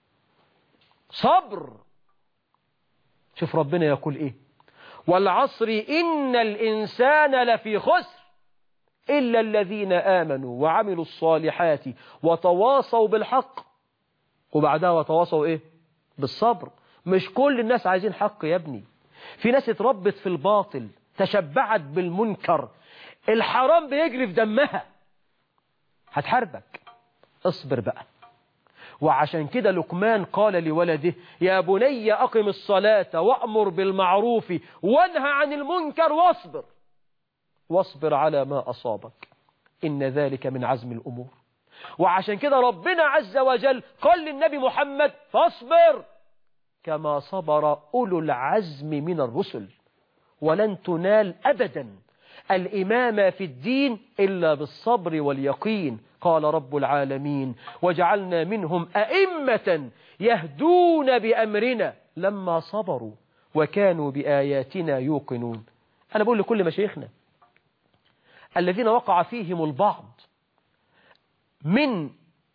صبر شوف ربنا يقول ايه والعصر إن الإنسان لفي خسر إلا الذين آمنوا وعملوا الصالحات وتواصوا بالحق وبعدها وتواصوا إيه بالصبر مش كل الناس عايزين حق يا ابني في ناس اتربت في الباطل تشبعت بالمنكر الحرام بيجري في دمها هتحاربك اصبر بقى وعشان كده لقمان قال لولده يا بني أقم الصلاة وأمر بالمعروف وانهى عن المنكر واصبر واصبر على ما أصابك إن ذلك من عزم الأمور وعشان كده ربنا عز وجل قال للنبي محمد فاصبر كما صبر أولو العزم من الرسل ولن تنال أبدا الإمامة في الدين إلا بالصبر واليقين قال رب العالمين وجعلنا منهم أئمة يهدون بأمرنا لما صبروا وكانوا بآياتنا يوقنون أنا بقول لكل مشايخنا الذين وقع فيهم البعض من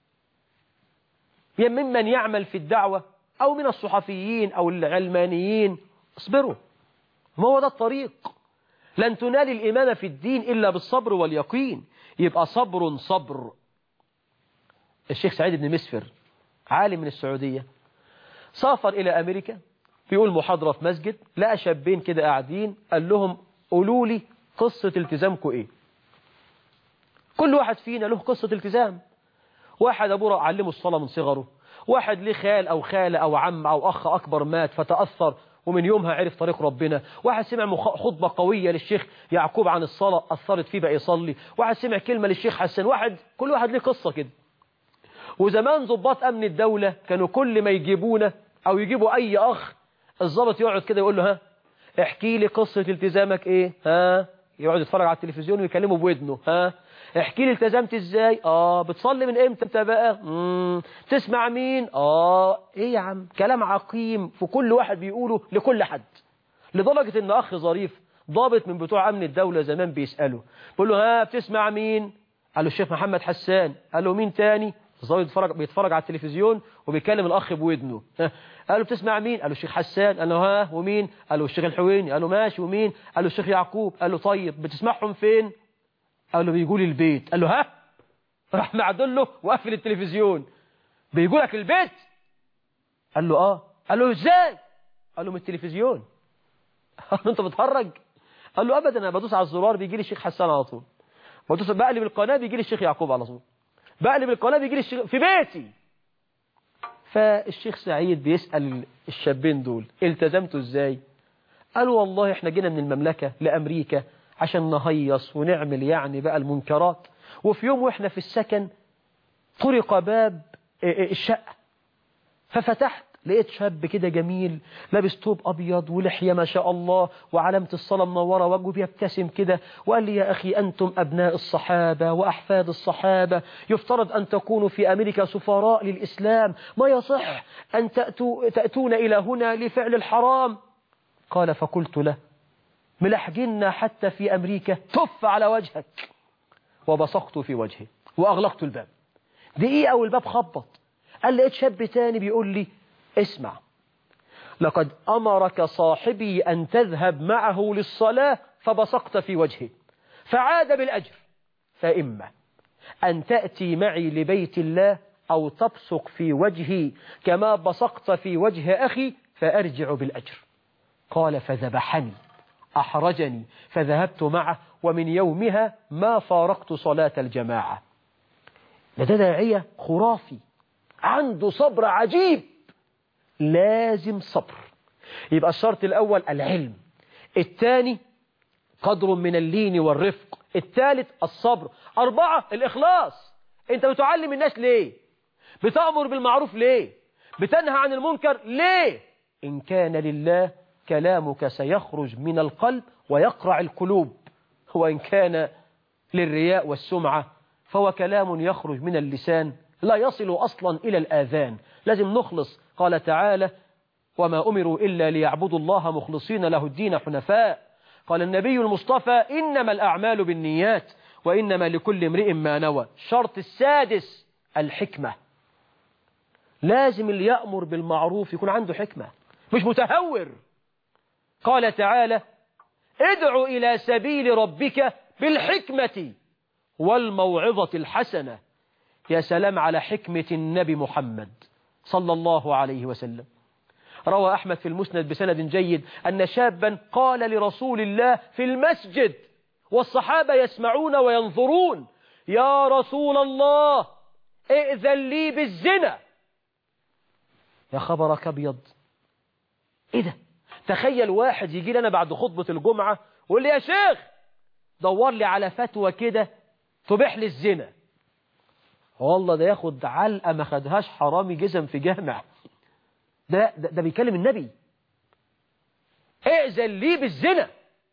ممن يعمل في الدعوة أو من الصحفيين أو العلمانيين اصبروا ما هو ده الطريق لن تنال الإمامة في الدين إلا بالصبر واليقين يبقى صبر صبر الشيخ سعيد بن مسفر عالم من السعودية سافر إلى أمريكا بيقول محاضرة في مسجد لقى شابين كده قاعدين قال لهم قولوا لي قصة التزامكم إيه كل واحد فينا له قصة التزام واحد أبوه علمه الصلاة من صغره واحد ليه خال أو خالة أو عم أو أخ أكبر مات فتأثر ومن يومها عرف طريق ربنا واحد سمع مخ- خطبة قوية للشيخ يعقوب عن الصلاة أثرت فيه بقى يصلي واحد سمع كلمة للشيخ حسن واحد كل واحد ليه قصة كده وزمان ضباط أمن الدولة كانوا كل ما يجيبونا أو يجيبوا أي أخ الضابط يقعد كده يقول له ها احكي لي قصة التزامك ايه ها يقعد يتفرج على التلفزيون ويكلمه بودنه ها احكي لي التزمت ازاي اه بتصلي من امتى انت بقى مم. تسمع مين اه ايه يا عم كلام عقيم في كل واحد بيقوله لكل حد لدرجة ان اخ ظريف ضابط من بتوع امن الدولة زمان بيسأله بيقول له ها بتسمع مين قال له الشيخ محمد حسان قال له مين تاني الظابط بيتفرج بيتفرج على التلفزيون وبيكلم الاخ بودنه ها. قال له بتسمع مين قال له الشيخ حسان قال له ها ومين قال له الشيخ الحويني قال له ماشي ومين قال له الشيخ يعقوب قال له طيب بتسمعهم فين قال له بيجوا لي البيت قال له ها راح معدل له وقفل التلفزيون بيجوا لك البيت قال له اه قال له ازاي قال له من التلفزيون قال له انت بتهرج قال له ابدا انا بدوس على الزرار بيجي لي الشيخ حسان على طول بدوس بقلب القناه بيجي لي الشيخ يعقوب على طول بقلب القناه بيجي لي الشيخ في بيتي فالشيخ سعيد بيسأل الشابين دول التزمتوا ازاي قالوا والله احنا جينا من المملكة لأمريكا عشان نهيص ونعمل يعني بقى المنكرات وفي يوم واحنا في السكن طرق باب الشقة ففتحت لقيت شاب كده جميل لابس توب أبيض ولحية ما شاء الله وعلامة الصلاة منورة وجهه بيبتسم كده وقال لي يا أخي أنتم أبناء الصحابة وأحفاد الصحابة يفترض أن تكونوا في أمريكا سفراء للإسلام ما يصح أن تأتوا تأتون إلى هنا لفعل الحرام قال فقلت له ملحجنا حتى في أمريكا تف على وجهك وبصقت في وجهه وأغلقت الباب دقيقة والباب خبط قال لقيت شاب تاني بيقول لي اسمع لقد أمرك صاحبي أن تذهب معه للصلاة فبصقت في وجهه فعاد بالأجر فإما أن تأتي معي لبيت الله أو تبصق في وجهي كما بصقت في وجه أخي فأرجع بالأجر قال فذبحني أحرجني فذهبت معه ومن يومها ما فارقت صلاة الجماعة ده داعية خرافي عنده صبر عجيب لازم صبر يبقى الشرط الأول العلم الثاني قدر من اللين والرفق الثالث الصبر أربعة الإخلاص أنت بتعلم الناس ليه بتأمر بالمعروف ليه بتنهى عن المنكر ليه إن كان لله كلامك سيخرج من القلب ويقرع القلوب وإن كان للرياء والسمعة فهو كلام يخرج من اللسان لا يصل أصلا إلى الآذان لازم نخلص قال تعالى وما أمروا إلا ليعبدوا الله مخلصين له الدين حنفاء قال النبي المصطفى إنما الأعمال بالنيات وإنما لكل امرئ ما نوى الشرط السادس الحكمة لازم اللي يأمر بالمعروف يكون عنده حكمة مش متهور قال تعالى ادع إلى سبيل ربك بالحكمة والموعظة الحسنة يا سلام على حكمة النبي محمد صلى الله عليه وسلم روى أحمد في المسند بسند جيد أن شابا قال لرسول الله في المسجد والصحابة يسمعون وينظرون يا رسول الله ائذن لي بالزنا يا خبرك أبيض إيه ده تخيل واحد يجي لنا بعد خطبة الجمعة ويقول لي يا شيخ دور لي على فتوى كده تبيح لي الزنا والله ده ياخد علقة ما خدهاش حرامي جزم في جامع ده, ده, ده بيكلم النبي ائذن لي بالزنا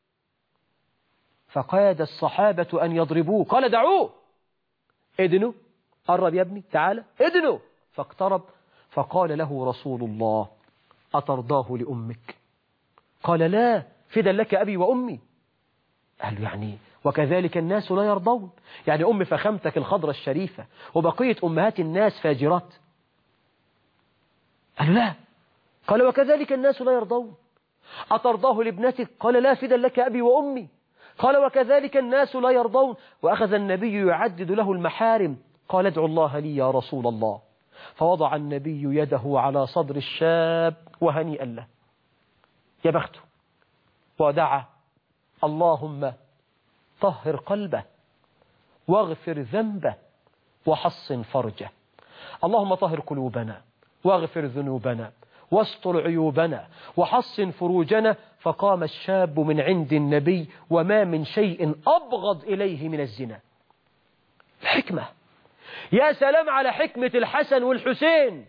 فقاد الصحابة أن يضربوه قال دعوه ادنوا قرب يا ابني تعالى ادنوا فاقترب فقال له رسول الله أترضاه لأمك قال لا فدا لك أبي وأمي قال له يعني وكذلك الناس لا يرضون يعني أم فخمتك الخضرة الشريفة وبقية أمهات الناس فاجرات قال لا قال وكذلك الناس لا يرضون أترضاه لابنتك قال لا فدا لك أبي وأمي قال وكذلك الناس لا يرضون وأخذ النبي يعدد له المحارم قال ادعو الله لي يا رسول الله فوضع النبي يده على صدر الشاب وهنيئا له يا بخته ودعا اللهم طهر قلبه واغفر ذنبه وحصن فرجه اللهم طهر قلوبنا واغفر ذنوبنا واستر عيوبنا وحصن فروجنا فقام الشاب من عند النبي وما من شيء أبغض إليه من الزنا الحكمة يا سلام على حكمة الحسن والحسين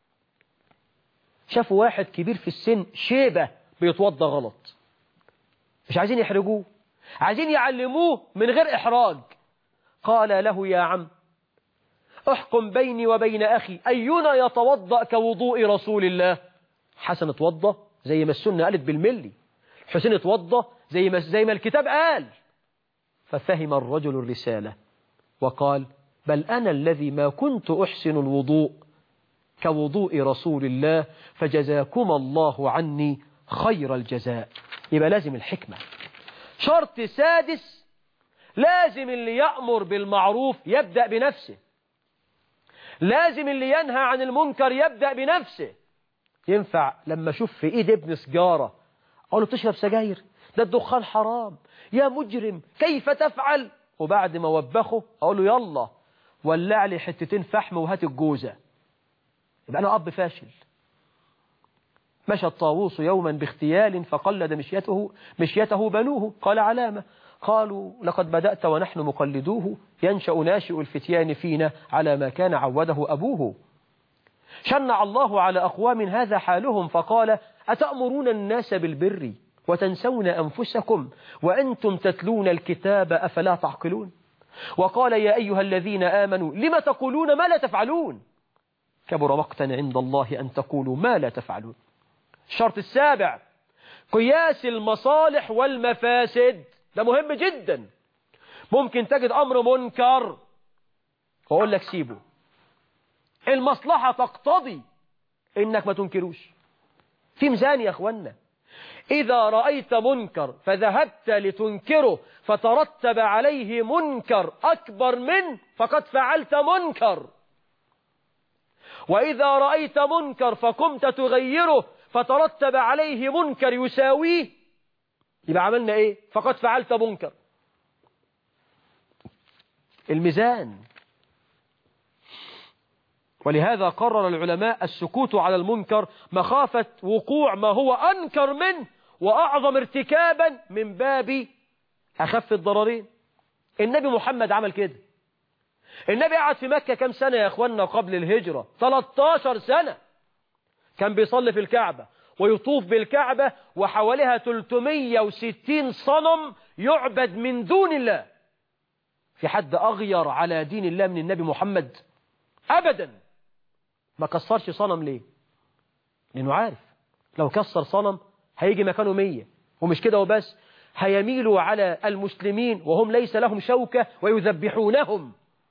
شافوا واحد كبير في السن شيبة بيتوضى غلط مش عايزين يحرجوه عايزين يعلموه من غير إحراج قال له يا عم احكم بيني وبين أخي أينا يتوضأ كوضوء رسول الله حسن اتوضى زي ما السنة قالت بالملي حسين اتوضى زي ما, زي ما الكتاب قال ففهم الرجل الرسالة وقال بل أنا الذي ما كنت أحسن الوضوء كوضوء رسول الله فجزاكم الله عني خير الجزاء يبقى لازم الحكمة شرط سادس لازم اللي يأمر بالمعروف يبدأ بنفسه لازم اللي ينهى عن المنكر يبدأ بنفسه ينفع لما أشوف في إيد ابن سجارة أقول له بتشرب سجاير ده الدخان حرام يا مجرم كيف تفعل وبعد ما وبخه أقول له يلا ولع لي حتتين فحم وهات الجوزة يبقى أنا أب فاشل مشى الطاووس يوما باختيال فقلد مشيته مشيته بنوه قال علامة قالوا لقد بدأت ونحن مقلدوه ينشأ ناشئ الفتيان فينا على ما كان عوده أبوه شنع الله على أقوام هذا حالهم فقال أتأمرون الناس بالبر وتنسون أنفسكم وأنتم تتلون الكتاب أفلا تعقلون وقال يا أيها الذين آمنوا لم تقولون ما لا تفعلون كبر مقتا عند الله أن تقولوا ما لا تفعلون الشرط السابع قياس المصالح والمفاسد ده مهم جدا ممكن تجد أمر منكر وأقول لك سيبه المصلحة تقتضي إنك ما تنكروش في ميزان يا أخوانا إذا رأيت منكر فذهبت لتنكره فترتب عليه منكر أكبر منه فقد فعلت منكر وإذا رأيت منكر فقمت تغيره فترتب عليه منكر يساويه يبقى عملنا إيه فقد فعلت منكر الميزان ولهذا قرر العلماء السكوت على المنكر مخافة وقوع ما هو أنكر منه وأعظم ارتكابا من باب أخف الضررين النبي محمد عمل كده النبي قعد في مكة كم سنة يا أخوانا قبل الهجرة 13 سنة كان بيصلي في الكعبة ويطوف بالكعبة وحواليها 360 صنم يعبد من دون الله في حد أغير على دين الله من النبي محمد أبدا ما كسرش صنم ليه لأنه عارف لو كسر صنم هيجي مكانه مية ومش كده وبس هيميلوا على المسلمين وهم ليس لهم شوكة ويذبحونهم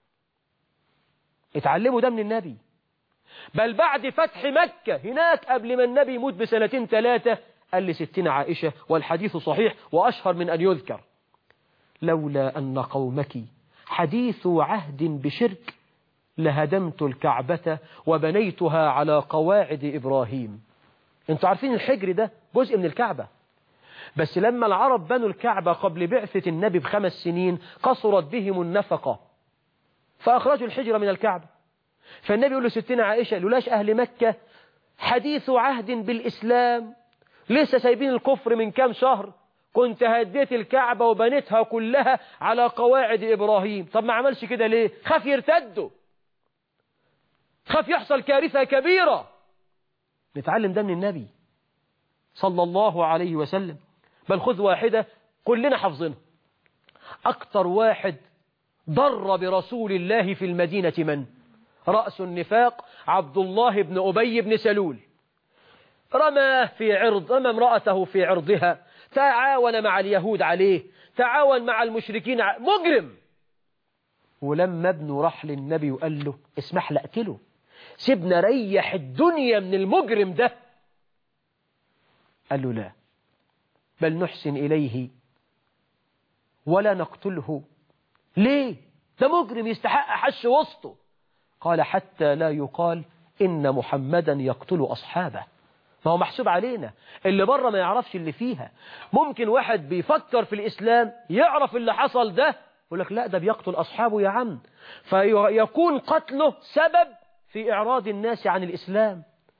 اتعلموا ده من النبي بل بعد فتح مكة هناك قبل ما النبي يموت بسنتين ثلاثة قال لستين عائشة والحديث صحيح وأشهر من أن يذكر لولا أن قومك حديث عهد بشرك لهدمت الكعبة وبنيتها على قواعد إبراهيم انتوا عارفين الحجر ده جزء من الكعبة بس لما العرب بنوا الكعبة قبل بعثة النبي بخمس سنين قصرت بهم النفقة فأخرجوا الحجر من الكعبة فالنبي يقول له ستنا عائشة لولاش أهل مكة حديث عهد بالإسلام لسه سايبين الكفر من كام شهر كنت هديت الكعبة وبنيتها كلها على قواعد إبراهيم طب ما عملش كده ليه خاف يرتدوا خاف يحصل كارثة كبيرة نتعلم ده من النبي صلى الله عليه وسلم بل خذ واحدة كلنا حافظينها أكتر واحد ضر برسول الله في المدينة من رأس النفاق عبد الله بن أبي بن سلول رماه في عرض رمى امرأته في عرضها تعاون مع اليهود عليه تعاون مع المشركين مجرم ولما ابنه راح للنبي وقال له اسمح لي اقتله سيبنا ريح الدنيا من المجرم ده قال له لا بل نحسن إليه ولا نقتله ليه ده مجرم يستحق حش وسطه قال حتى لا يقال إن محمدا يقتل أصحابه ما هو محسوب علينا اللي بره ما يعرفش اللي فيها ممكن واحد بيفكر في الإسلام يعرف اللي حصل ده يقول لك لا ده بيقتل أصحابه يا عم فيكون قتله سبب في إعراض الناس عن الإسلام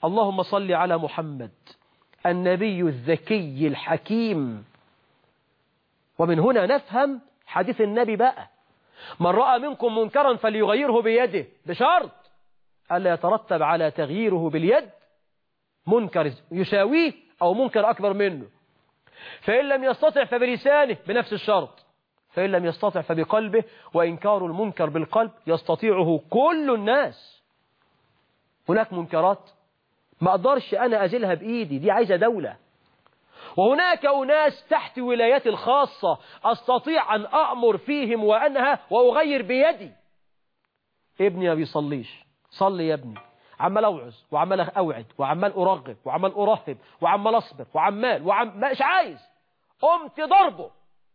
اللهم صل على محمد النبي الذكي الحكيم ومن هنا نفهم حديث النبي بقى من رأى منكم منكرا فليغيره بيده بشرط ألا يترتب على تغييره باليد منكر يساويه أو منكر أكبر منه فإن لم يستطع فبلسانه بنفس الشرط فإن لم يستطع فبقلبه وإنكار المنكر بالقلب يستطيعه كل الناس هناك منكرات ما أقدرش أنا أزلها بإيدي دي عايزة دولة وهناك أناس تحت ولاياتي الخاصة أستطيع أن أأمر فيهم وأنها وأغير بيدي ابني ما بيصليش صلي يا ابني عمال أوعظ وعمال أوعد وعمال أرغب وعمال أرهب وعمال أصبر وعمال وعم مش عايز قمت ضربه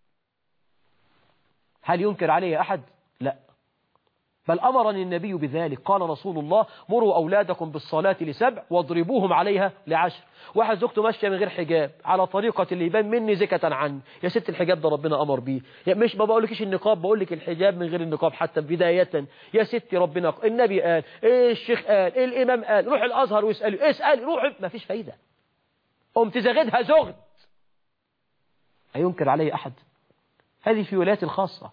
هل ينكر عليه أحد؟ لا بل أمرني النبي بذلك قال رسول الله مروا أولادكم بالصلاة لسبع واضربوهم عليها لعشر واحد زوجته ماشية من غير حجاب على طريقة اللي يبان مني زكة عني يا ست الحجاب ده ربنا أمر بيه يا مش ما بقولكش النقاب بقول لك الحجاب من غير النقاب حتى بداية يا ستي ربنا النبي قال إيه الشيخ قال إيه الإمام قال روح الأزهر واسألي اسألي روح ما فيش فايدة قمت زغدها زغد هينكر علي أحد هذه في ولاياتي الخاصة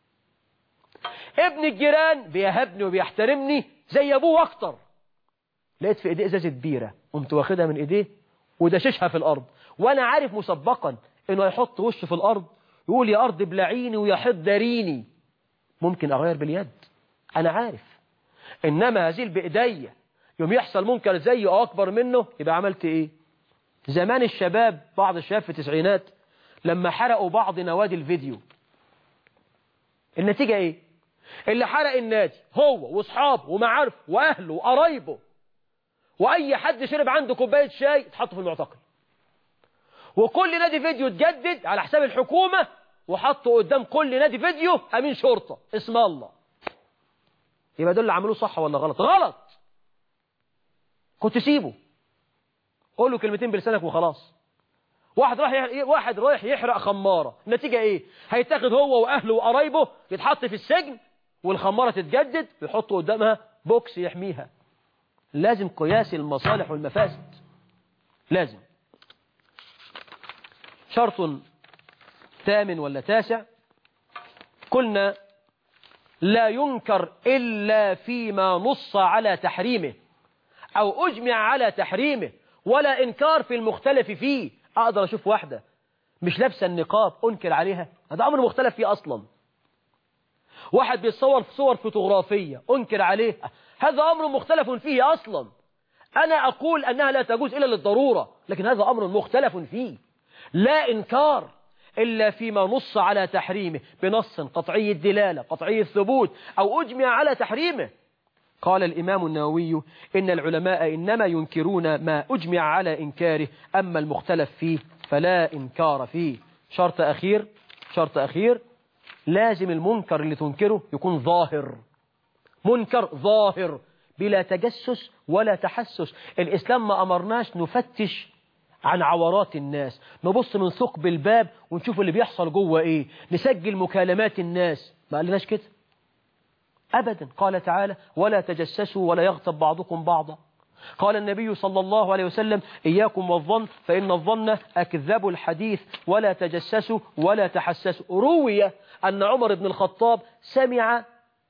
ابن الجيران بيهبني وبيحترمني زي ابوه اكتر لقيت في ايديه ازازه بيره قمت واخدها من ايديه ودششها في الارض وانا عارف مسبقا انه هيحط وشه في الارض يقول يا ارض ابلعيني ويا حيط داريني ممكن اغير باليد انا عارف انما هزيل بايديا يوم يحصل منكر زيه او اكبر منه يبقى عملت ايه زمان الشباب بعض الشباب في التسعينات لما حرقوا بعض نوادي الفيديو النتيجة ايه اللي حرق النادي هو واصحابه ومعارفه واهله وقرايبه واي حد شرب عنده كوبايه شاي اتحط في المعتقل وكل نادي فيديو اتجدد على حساب الحكومه وحطوا قدام كل نادي فيديو امين شرطه اسم الله يبقى دول اللي عملوه صح ولا غلط غلط كنت سيبه قول له كلمتين بلسانك وخلاص واحد راح يح... واحد رايح يحرق خماره النتيجه ايه هيتاخد هو واهله وقرايبه يتحط في السجن والخمارة تتجدد ويحطوا قدامها بوكس يحميها لازم قياس المصالح والمفاسد لازم شرط ثامن ولا تاسع قلنا لا ينكر إلا فيما نص على تحريمه أو أجمع على تحريمه ولا إنكار في المختلف فيه أقدر أشوف واحدة مش لابسة النقاب أنكر عليها هذا أمر مختلف فيه أصلاً واحد بيتصور في صور فوتوغرافية أنكر عليه هذا أمر مختلف فيه أصلا أنا أقول أنها لا تجوز إلا للضرورة لكن هذا أمر مختلف فيه لا إنكار إلا فيما نص على تحريمه بنص قطعي الدلالة قطعي الثبوت أو أجمع على تحريمه قال الإمام النووي إن العلماء إنما ينكرون ما أجمع على إنكاره أما المختلف فيه فلا إنكار فيه شرط أخير شرط أخير لازم المنكر اللي تنكره يكون ظاهر منكر ظاهر بلا تجسس ولا تحسس الإسلام ما أمرناش نفتش عن عورات الناس نبص من ثقب الباب ونشوف اللي بيحصل جوه ايه نسجل مكالمات الناس ما قالناش كده أبدا قال تعالى ولا تجسسوا ولا يغتب بعضكم بعضا قال النبي صلى الله عليه وسلم إياكم والظن فإن الظن أكذب الحديث ولا تجسسوا ولا تحسسوا روي أن عمر بن الخطاب سمع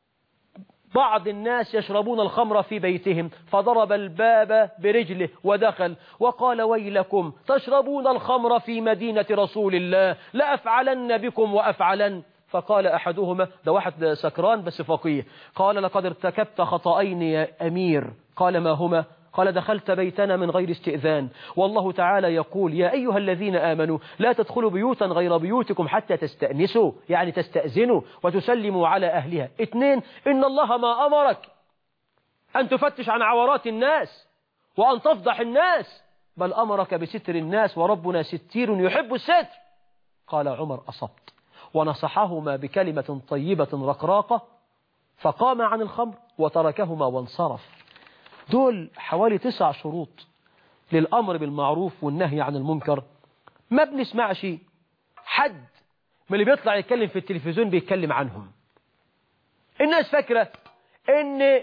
بعض الناس يشربون الخمر في بيتهم فضرب الباب برجله ودخل وقال ويلكم تشربون الخمر في مدينة رسول الله لأفعلن بكم وأفعلن فقال أحدهما ده واحد سكران بس فقيه قال لقد ارتكبت خطأين يا أمير قال ما هما قال دخلت بيتنا من غير استئذان والله تعالى يقول يا أيها الذين آمنوا لا تدخلوا بيوتا غير بيوتكم حتى تستأنسوا يعني تستأذنوا وتسلموا على أهلها اثنين إن الله ما أمرك أن تفتش عن عورات الناس وأن تفضح الناس بل أمرك بستر الناس وربنا ستير يحب الستر قال عمر أصبت ونصحهما بكلمة طيبة رقراقة فقام عن الخمر وتركهما وانصرف دول حوالي تسع شروط للأمر بالمعروف والنهي عن المنكر ما بنسمعش حد من اللي بيطلع يتكلم في التلفزيون بيتكلم عنهم الناس فاكرة ان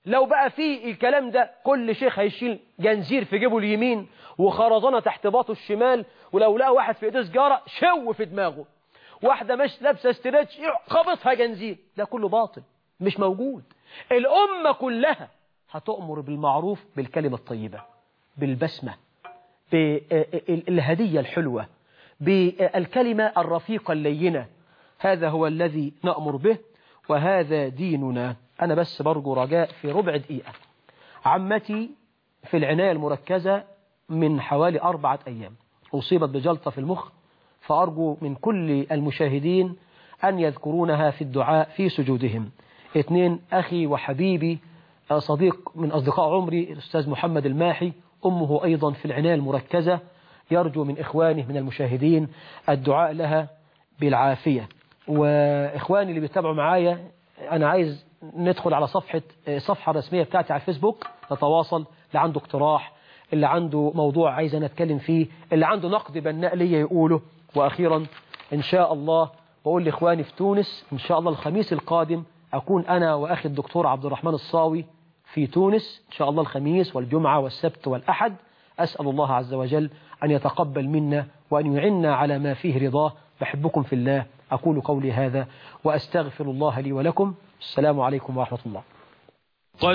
لو بقى في الكلام ده كل شيخ هيشيل جنزير في جيبه اليمين وخرزانة تحت باطه الشمال ولو لقى واحد في ايديه سجارة شو في دماغه واحدة مش لابسة استريتش خبطها جنزير ده كله باطل مش موجود الأمة كلها هتؤمر بالمعروف بالكلمة الطيبة بالبسمة بالهدية الحلوة بالكلمة الرفيقة اللينة هذا هو الذي نأمر به وهذا ديننا أنا بس برجو رجاء في ربع دقيقة عمتي في العناية المركزة من حوالي أربعة أيام أصيبت بجلطة في المخ فأرجو من كل المشاهدين أن يذكرونها في الدعاء في سجودهم اثنين أخي وحبيبي صديق من أصدقاء عمري الأستاذ محمد الماحي أمه أيضا في العناية المركزة يرجو من إخوانه من المشاهدين الدعاء لها بالعافية وإخواني اللي بيتابعوا معايا أنا عايز ندخل على صفحة صفحة رسمية بتاعتي على الفيسبوك نتواصل اللي عنده اقتراح اللي عنده موضوع عايز أنا أتكلم فيه اللي عنده نقد بناء ليا يقوله وأخيرا إن شاء الله بقول لإخواني في تونس إن شاء الله الخميس القادم أكون أنا وأخي الدكتور عبد الرحمن الصاوي في تونس إن شاء الله الخميس والجمعة والسبت والأحد أسأل الله عز وجل أن يتقبل منا وأن يعنا على ما فيه رضاه بحبكم في الله أقول قولي هذا وأستغفر الله لي ولكم السلام عليكم ورحمة الله